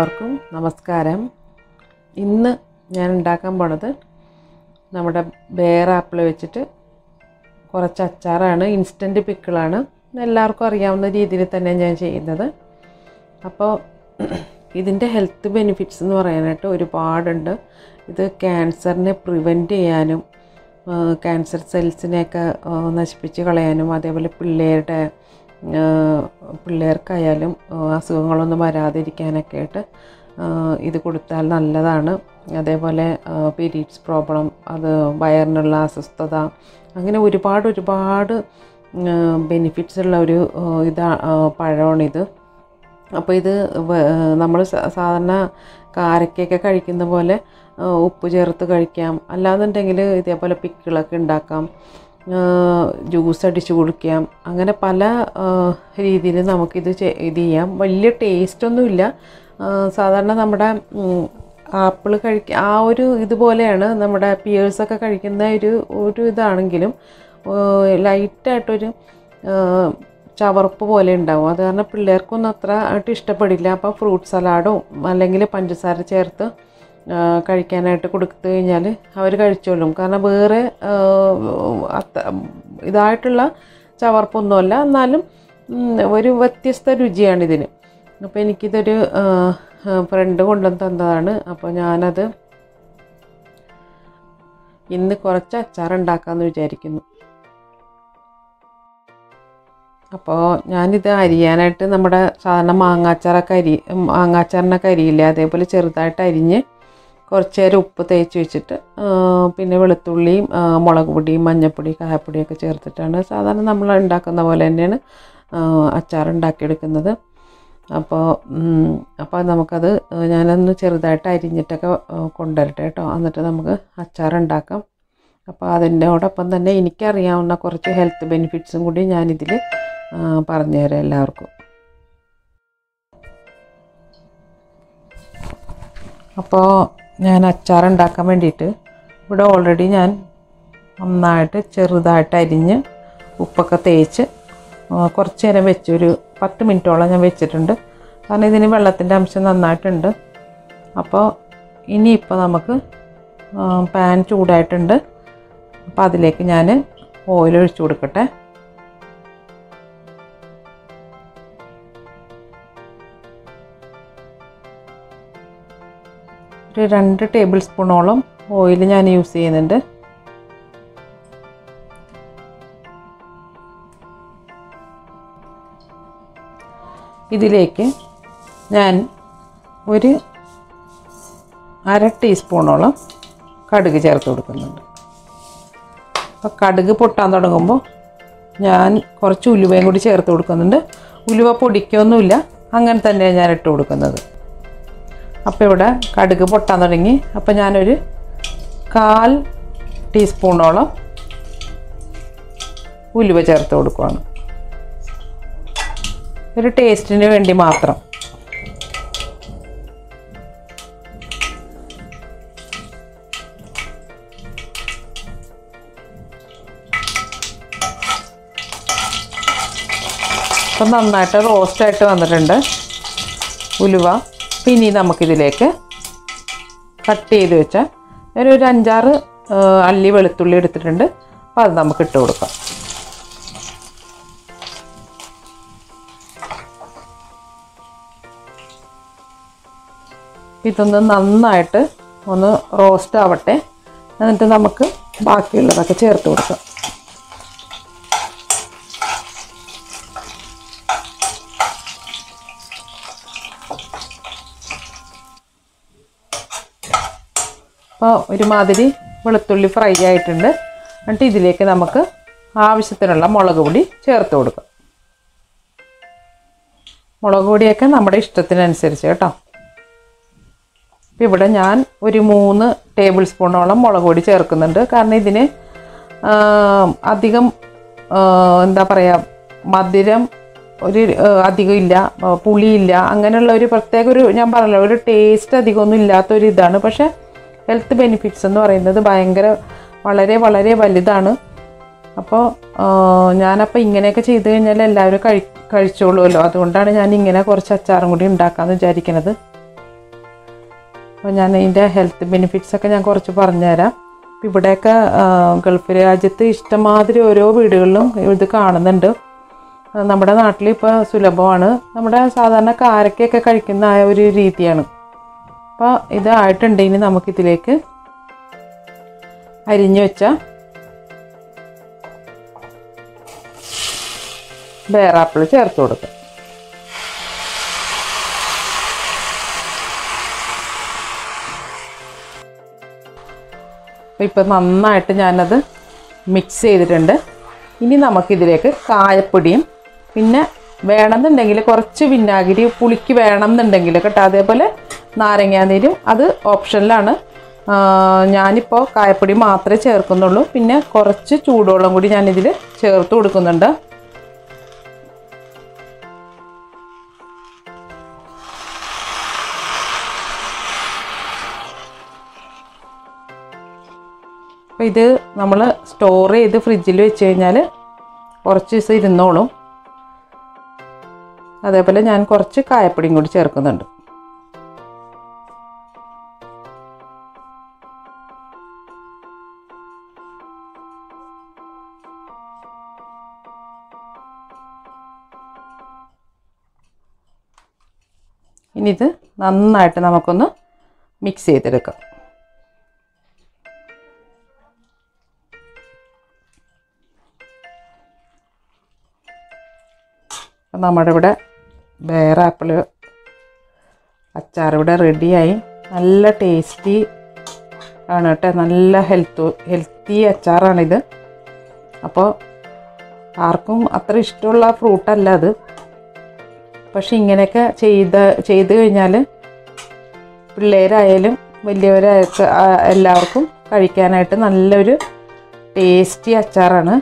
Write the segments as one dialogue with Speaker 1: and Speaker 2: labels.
Speaker 1: എല്ലാവർക്കും നമസ്കാരം ഇന്ന് ഞാൻ ഉണ്ടാക്കാൻ പോണത് നമ്മുടെ ബേർ ആപ്പിൾ വെച്ചിട്ട് കുറച്ച് അച്ചാറാണ് ഇൻസ്റ്റൻറ്റ് പിക്കിളാണ് എല്ലാവർക്കും അറിയാവുന്ന രീതിയിൽ തന്നെ ഞാൻ ചെയ്യുന്നത് അപ്പോൾ ഇതിൻ്റെ ഹെൽത്ത് ബെനിഫിറ്റ്സ് എന്ന് പറയാനായിട്ട് ഒരുപാടുണ്ട് ഇത് ക്യാൻസറിനെ പ്രിവെൻറ്റ് ചെയ്യാനും ക്യാൻസർ സെൽസിനെയൊക്കെ ആ, നശിപ്പിച്ച് കളയാനും അതേപോലെ പിള്ളേരുടെ ആ, പിള്ളേർക്കായാലും ആ, അസുഖങ്ങളൊന്നും വരാതിരിക്കാനൊക്കെ ആയിട്ട് ആ, ഇത് കൊടുത്താൽ നല്ലതാണ് അതേപോലെ പീരീഡ്സ് പ്രോബ്ലം അത് വയറിനുള്ള അസ്വസ്ഥത അങ്ങനെ ഒരുപാട് ഒരുപാട് ബെനിഫിറ്റ്സ് ഉള്ള ഒരു ആ, ഇതാ ആ, പഴമാണിത് അപ്പോൾ ഇത് നമ്മൾ സാധാരണ കാരക്കൊക്കെ കഴിക്കുന്ന പോലെ ആ, ഉപ്പ് ചേർത്ത് കഴിക്കാം അല്ലാന്നുണ്ടെങ്കിൽ ഇതേപോലെ പിക്കിളൊക്കെ ഉണ്ടാക്കാം ജ്യൂസ് അടിച്ച് കുടിക്കാം അങ്ങനെ പല രീതിയിൽ നമുക്കിത് ചെ- ഇത് ചെയ്യാം വലിയ ടേസ്റ്റൊന്നുമില്ല സാധാരണ നമ്മുടെ ആപ്പിൾ കഴിക്ക ആ ഒരു ഇതുപോലെയാണ് നമ്മുടെ പിയേഴ്സൊക്കെ കഴിക്കുന്ന ഒരു ഒരു ഇതാണെങ്കിലും ലൈറ്റായിട്ടൊരു ചവർപ്പ് പോലെ ഉണ്ടാവും അത് കാരണം പിള്ളേർക്കൊന്നും അത്ര ആയിട്ട് ഇഷ്ടപ്പെടില്ല അപ്പോൾ ഫ്രൂട്ട് സലാഡോ അല്ലെങ്കിൽ പഞ്ചസാര ചേർത്ത് ആ, കഴിക്കാനായിട്ട് കൊടുത്തു കഴിഞ്ഞാൽ അവർ കഴിച്ചോളും കാരണം വേറെ ആ, അത്ത ഇതായിട്ടുള്ള ചവർപ്പൊന്നുമല്ല എന്നാലും ഉം, ഒരു വ്യത്യസ്ത രുചിയാണ് ഇതിന് അപ്പോൾ എനിക്കിതൊരു ഫ്രണ്ട് കൊണ്ടുവന്ന് തന്നതാണ് അപ്പോൾ ഞാനത് ഇന്ന് കുറച്ച് അച്ചാർ ഉണ്ടാക്കാമെന്ന് വിചാരിക്കുന്നു അപ്പോൾ ഞാനിത് അരിയാനായിട്ട് നമ്മുടെ സാധാരണ മാങ്ങാച്ചാറൊക്കെ അരി മാങ്ങാച്ചാറിനൊക്കെ അരിയില്ലേ അതേപോലെ ചെറുതായിട്ട് അരിഞ്ഞ് കുറച്ച് നേരം ഉപ്പ് തേച്ച് വെച്ചിട്ട് ആ, പിന്നെ വെളുത്തുള്ളിയും ആ, മുളക് പൊടിയും മഞ്ഞൾപ്പൊടി കായപ്പൊടിയൊക്കെ ചേർത്തിട്ടാണ് സാധാരണ നമ്മൾ ഉണ്ടാക്കുന്ന പോലെ തന്നെയാണ് ആ, അച്ചാർ ഉണ്ടാക്കിയെടുക്കുന്നത് അപ്പോൾ ഉം, അപ്പോൾ നമുക്കത് ഞാനൊന്ന് ചെറുതായിട്ട് അരിഞ്ഞിട്ടൊക്കെ ആ, കൊണ്ടുവരട്ടെ കേട്ടോ എന്നിട്ട് നമുക്ക് അച്ചാർ ഉണ്ടാക്കാം അപ്പോൾ അതിൻ്റെയോടൊപ്പം തന്നെ എനിക്കറിയാവുന്ന കുറച്ച് ഹെൽത്ത് ബെനിഫിറ്റ്സും കൂടി ഞാനിതിൽ പറഞ്ഞുതരാം എല്ലാവർക്കും അപ്പോൾ ഞാൻ അച്ചാർ ഉണ്ടാക്കാൻ വേണ്ടിയിട്ട് ഇവിടെ ഓൾറെഡി ഞാൻ നന്നായിട്ട് ചെറുതായിട്ട് അരിഞ്ഞ് ഉപ്പൊക്കെ തേച്ച് ആ, കുറച്ച് നേരം വെച്ച് ഒരു പത്ത് മിനിറ്റോളം ഞാൻ വെച്ചിട്ടുണ്ട് കാരണം ഇതിന് വെള്ളത്തിൻ്റെ അംശം നന്നായിട്ടുണ്ട് അപ്പോൾ ഇനിയിപ്പോൾ നമുക്ക് പാൻ ചൂടായിട്ടുണ്ട് അപ്പോൾ അതിലേക്ക് ഞാൻ ഓയിൽ ഒഴിച്ചു കൊടുക്കട്ടെ ഒരു രണ്ട് ടേബിൾ സ്പൂണോളം ഓയിൽ ഞാൻ യൂസ് ചെയ്യുന്നുണ്ട് ഇതിലേക്ക് ഞാൻ ഒരു അര ടീസ്പൂണോളം കടുക് ചേർത്ത് കൊടുക്കുന്നുണ്ട് അപ്പോൾ കടുക് പൊട്ടാൻ തുടങ്ങുമ്പോൾ ഞാൻ കുറച്ച് ഉലുവയും കൂടി ചേർത്ത് കൊടുക്കുന്നുണ്ട് ഉലുവ പൊടിക്കൊന്നുമില്ല അങ്ങനെ തന്നെയാണ് ഞാൻ ഇട്ട് കൊടുക്കുന്നത് അപ്പോൾ ഇവിടെ കടുക് പൊട്ടാൻ തുടങ്ങി അപ്പോൾ ഞാനൊരു കാൽ ടീസ്പൂണോളം ഉലുവ ചേർത്ത് കൊടുക്കുകയാണ് ഒരു ടേസ്റ്റിന് വേണ്ടി മാത്രം അപ്പം നന്നായിട്ട് റോസ്റ്റായിട്ട് വന്നിട്ടുണ്ട് ഉലുവ പിന്നെ നമുക്കിതിലേക്ക് കട്ട് ചെയ്ത് വെച്ച ഒരു ഒരു അഞ്ചാറ് ആ, അല്ലി വെളുത്തുള്ളി എടുത്തിട്ടുണ്ട് അപ്പോൾ അത് നമുക്ക് ഇട്ട് കൊടുക്കാം ഇതൊന്ന് നന്നായിട്ട് ഒന്ന് റോസ്റ്റ് ആവട്ടെ എന്നിട്ട് നമുക്ക് ബാക്കിയുള്ളതൊക്കെ ചേർത്ത് കൊടുക്കാം അപ്പോൾ ഒരുമാതിരി വെളുത്തുള്ളി ഫ്രൈ ആയിട്ടുണ്ട് എന്നിട്ട് ഇതിലേക്ക് നമുക്ക് ആവശ്യത്തിനുള്ള മുളക് പൊടി ചേർത്ത് കൊടുക്കാം മുളക് പൊടിയൊക്കെ നമ്മുടെ ഇഷ്ടത്തിനനുസരിച്ച് കേട്ടോ ഇപ്പം ഇവിടെ ഞാൻ ഒരു മൂന്ന് ടേബിൾ സ്പൂണോളം മുളക് പൊടി ചേർക്കുന്നുണ്ട് കാരണം ഇതിന് ആ, അധികം ആ, എന്താ പറയുക മധുരം ഒരു ആ, അധികം ഇല്ല ആ, പുളിയില്ല അങ്ങനെയുള്ള ഒരു പ്രത്യേക ഒരു ഞാൻ പറഞ്ഞല്ലോ ഒരു ടേസ്റ്റ് അധികമൊന്നും ഇല്ലാത്തൊരു ഇതാണ് പക്ഷേ ഹെൽത്ത് ബെനിഫിറ്റ്സ് എന്ന് പറയുന്നത് ഭയങ്കര വളരെ വളരെ വലുതാണ് അപ്പോൾ ഞാനപ്പോൾ ഇങ്ങനെയൊക്കെ ചെയ്ത് കഴിഞ്ഞാൽ എല്ലാവരും കഴി കഴിച്ചോളുമല്ലോ അതുകൊണ്ടാണ് ഞാൻ ഇങ്ങനെ കുറച്ച് അച്ചാറും കൂടി ഉണ്ടാക്കാമെന്ന് വിചാരിക്കുന്നത് അപ്പോൾ ഞാൻ ഇതിൻ്റെ ഹെൽത്ത് ബെനിഫിറ്റ്സ് ഒക്കെ ഞാൻ കുറച്ച് പറഞ്ഞുതരാം ഇപ്പം ഇവിടെയൊക്കെ ആ, ഗൾഫ് രാജ്യത്ത് ഇഷ്ടംമാതിരി ഓരോ വീടുകളിലും ഇത് കാണുന്നുണ്ട് ആ, നമ്മുടെ നാട്ടിൽ ഇപ്പോൾ സുലഭമാണ് നമ്മുടെ സാധാരണ കാരക്കയൊക്കെ കഴിക്കുന്ന ആ ഒരു രീതിയാണ് അപ്പോൾ ഇതായിട്ടുണ്ട് ഇനി നമുക്കിതിലേക്ക് അരിഞ്ഞു വെച്ച ബേറാപ്പിൾ ചേർത്ത് കൊടുക്കാം അപ്പോൾ ഇപ്പോൾ നന്നായിട്ട് ഞാനത് മിക്സ് ചെയ്തിട്ടുണ്ട് ഇനി നമുക്കിതിലേക്ക് കായപ്പൊടിയും പിന്നെ വേണമെന്നുണ്ടെങ്കിൽ കുറച്ച് വിനാഗിരി പുളിക്ക് വേണം എന്നുണ്ടെങ്കിൽ കേട്ടോ അതേപോലെ നാരങ്ങാനീരും അത് ഓപ്ഷനിലാണ് ആ, ഞാനിപ്പോൾ കായപ്പൊടി മാത്രമേ ചേർക്കുന്നുള്ളൂ പിന്നെ കുറച്ച് ചൂടുവെള്ളം കൂടി ഞാനിതിൽ ചേർത്ത് കൊടുക്കുന്നുണ്ട് അപ്പോൾ ഇത് നമ്മൾ സ്റ്റോർ ചെയ്ത് ഫ്രിഡ്ജിൽ വെച്ച് കഴിഞ്ഞാൽ കുറച്ച് ദിവസം ഇരുന്നോളും അതേപോലെ ഞാൻ കുറച്ച് കായപ്പൊടിയും കൂടി ചേർക്കുന്നുണ്ട് ഇനി ഇത് നന്നായിട്ട് നമുക്കൊന്ന് മിക്സ് ചെയ്തെടുക്കാം അപ്പം നമ്മുടെ ഇവിടെ വേറെ ആപ്പിൾ അച്ചാർ ഇവിടെ റെഡിയായി നല്ല ടേസ്റ്റി ആണ് കേട്ടോ നല്ല ഹെൽത്ത് ഹെൽത്തി അച്ചാറാണിത് അപ്പോൾ ആർക്കും അത്ര ഇഷ്ടമുള്ള ഫ്രൂട്ടല്ല അത് പക്ഷെ ഇങ്ങനെയൊക്കെ ചെയ്ത് ചെയ്ത് കഴിഞ്ഞാൽ പിള്ളേരായാലും വലിയവരായൊക്കെ ആ, എല്ലാവർക്കും കഴിക്കാനായിട്ട് നല്ലൊരു ടേസ്റ്റി അച്ചാറാണ്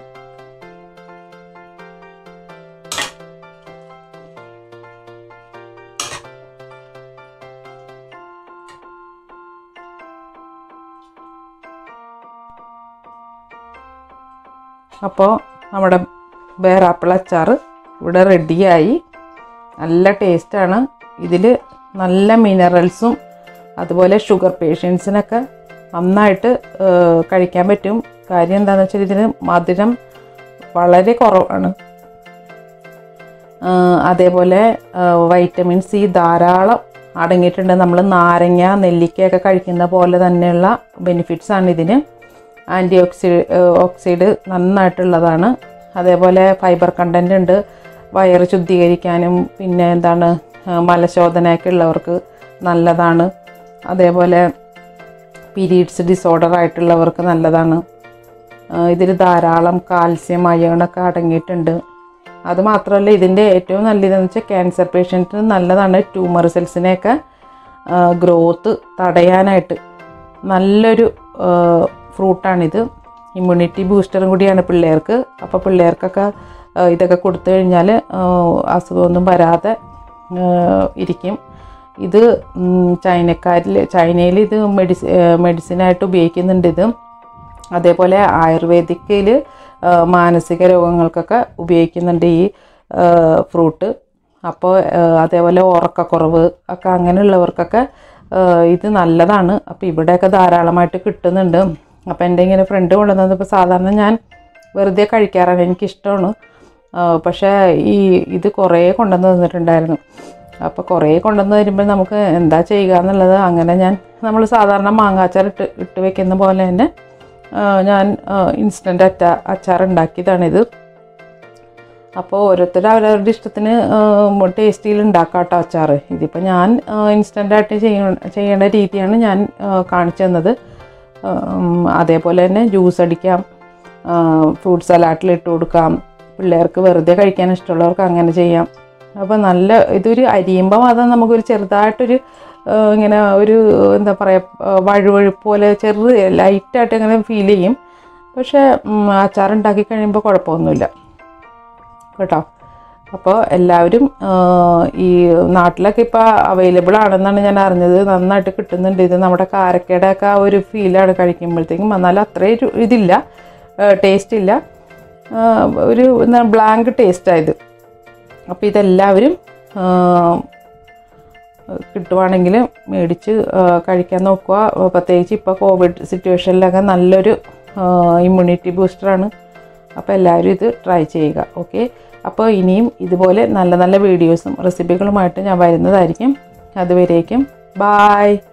Speaker 1: അപ്പോൾ നമ്മുടെ ബേറാപ്പിൾ അച്ചാർ ഇവിടെ റെഡിയായി നല്ല ടേസ്റ്റാണ് ഇതിൽ നല്ല മിനറൽസും അതുപോലെ ഷുഗർ പേഷ്യൻസിനൊക്കെ നന്നായിട്ട് ഏഹ്, കഴിക്കാൻ പറ്റും കാര്യം എന്താണെന്ന് വെച്ചാൽ ഇതിന് മധുരം വളരെ കുറവാണ് ഏഹ്, അതേപോലെ ഏഹ്, വൈറ്റമിൻ സി ധാരാളം അടങ്ങിയിട്ടുണ്ട് നമ്മൾ നാരങ്ങ നെല്ലിക്കയൊക്കെ കഴിക്കുന്ന പോലെ തന്നെയുള്ള ബെനിഫിറ്റ്സ് ആണ് ഇതിന് ആൻറ്റി ഓക്സി ഓക്സൈഡ് നന്നായിട്ടുള്ളതാണ് അതേപോലെ ഫൈബർ കണ്ടൻ്റ് ഉണ്ട് വയറ് ശുദ്ധീകരിക്കാനും പിന്നെ എന്താണ് ആ, മലശോധനയൊക്കെ ഉള്ളവർക്ക് നല്ലതാണ് അതേപോലെ പീരീഡ്സ് ഡിസോർഡർ ആയിട്ടുള്ളവർക്ക് നല്ലതാണ് ഇതിൽ ധാരാളം കാൽസ്യം അയണൊക്കെ അടങ്ങിയിട്ടുണ്ട് അത് മാത്രമല്ല ഇതിൻ്റെ ഏറ്റവും നല്ലതെന്ന് വെച്ചാൽ ക്യാൻസർ പേഷ്യൻറ്റിന് നല്ലതാണ് ട്യൂമർ സെൽസിനെയൊക്കെ ഗ്രോത്ത് തടയാനായിട്ട് നല്ലൊരു ഫ്രൂട്ടാണിത് ഇമ്മ്യൂണിറ്റി ബൂസ്റ്ററും കൂടിയാണ് പിള്ളേർക്ക് അപ്പോൾ പിള്ളേർക്കൊക്കെ ആ, ഇതൊക്കെ കൊടുത്തു കഴിഞ്ഞാൽ അസുഖമൊന്നും വരാതെ ആ, ഇരിക്കും ഇത് ഉം, ചൈനക്കാരിൽ ചൈനയിൽ ഇത് മെഡിസി മെഡിസിനായിട്ട് ഉപയോഗിക്കുന്നുണ്ട് ഇത് അതേപോലെ ആയുർവേദിക്കയിൽ മാനസിക രോഗങ്ങൾക്കൊക്കെ ഉപയോഗിക്കുന്നുണ്ട് ഈ ഫ്രൂട്ട് അപ്പോൾ അതേപോലെ ഉറക്കക്കുറവ് ഒക്കെ അങ്ങനെയുള്ളവർക്കൊക്കെ ആ, ഇത് നല്ലതാണ് അപ്പോൾ ഇവിടെയൊക്കെ ധാരാളമായിട്ട് കിട്ടുന്നുണ്ട് അപ്പോൾ എൻ്റെ ഇങ്ങനെ ഫ്രണ്ട് കൊണ്ടുവന്നത് ഇപ്പോൾ സാധാരണ ഞാൻ വെറുതെ കഴിക്കാറാണ് എനിക്കിഷ്ടമാണ് ആ, പക്ഷേ ഈ ഇത് കുറേ കൊണ്ടുവന്ന് തന്നിട്ടുണ്ടായിരുന്നു അപ്പോൾ കുറേ കൊണ്ടുവന്ന് തരുമ്പോൾ നമുക്ക് എന്താ ചെയ്യുക എന്നുള്ളത് അങ്ങനെ ഞാൻ നമ്മൾ സാധാരണ മാങ്ങാച്ചാർ ഇട്ട് ഇട്ട് വെക്കുന്ന പോലെ തന്നെ ആ, ഞാൻ ഇൻസ്റ്റൻറ്റ് അച്ച അച്ചാർ ഉണ്ടാക്കിയതാണിത് അപ്പോൾ ഓരോരുത്തർ അവരവരുടെ ഇഷ്ടത്തിന് ടേസ്റ്റിയിൽ ഉണ്ടാക്കാം കേട്ടോ അച്ചാർ ഇതിപ്പോൾ ഞാൻ ഇൻസ്റ്റൻ്റായിട്ട് ചെയ്യ ചെയ്യേണ്ട രീതിയാണ് ഞാൻ ആ, കാണിച്ചു തന്നത് ഉം, അതേപോലെ തന്നെ ജ്യൂസ് അടിക്കാം ഫ്രൂട്ട് സലാഡിൽ ഇട്ട് കൊടുക്കാം പിള്ളേർക്ക് വെറുതെ കഴിക്കാൻ ഇഷ്ടമുള്ളവർക്ക് അങ്ങനെ ചെയ്യാം അപ്പോൾ നല്ല ഇതൊരു അരിയുമ്പം അത് നമുക്കൊരു ചെറുതായിട്ടൊരു ആ, ഇങ്ങനെ ഒരു എന്താ പറയുക വഴുവഴുപ്പ് പോലെ ചെറു ലൈറ്റായിട്ട് ഇങ്ങനെ ഫീൽ ചെയ്യും പക്ഷേ ഉം, അച്ചാറുണ്ടാക്കി കഴിയുമ്പോൾ കുഴപ്പമൊന്നുമില്ല കേട്ടോ അപ്പോൾ എല്ലാവരും ആ, ഈ നാട്ടിലൊക്കെ ഇപ്പോൾ അവൈലബിൾ ആണെന്നാണ് ഞാൻ അറിഞ്ഞത് നന്നായിട്ട് കിട്ടുന്നുണ്ട് ഇത് നമ്മുടെ കാരക്കയുടെ ഒക്കെ ആ ഒരു ഫീലാണ് കഴിക്കുമ്പോഴത്തേക്കും എന്നാലും അത്രയും ഒരു ഇതില്ല ടേസ്റ്റ് ഇല്ല ആ, ഒരു എന്താ ബ്ലാങ്ക് ടേസ്റ്റായത് അപ്പോൾ ഇതെല്ലാവരും ആ, കിട്ടുവാണെങ്കിൽ മേടിച്ച് ആ, കഴിക്കാൻ നോക്കുക ആ, പ്രത്യേകിച്ച് ഇപ്പോൾ കോവിഡ് സിറ്റുവേഷനിലൊക്കെ നല്ലൊരു ഇമ്മ്യൂണിറ്റി ബൂസ്റ്ററാണ് അപ്പോൾ എല്ലാവരും ഇത് ട്രൈ ചെയ്യുക ഓക്കെ അപ്പോൾ ഇനിയും ഇതുപോലെ നല്ല നല്ല വീഡിയോസും റെസിപ്പികളുമായിട്ട് ഞാൻ വരുന്നതായിരിക്കും അതുവരേക്കും ബായ്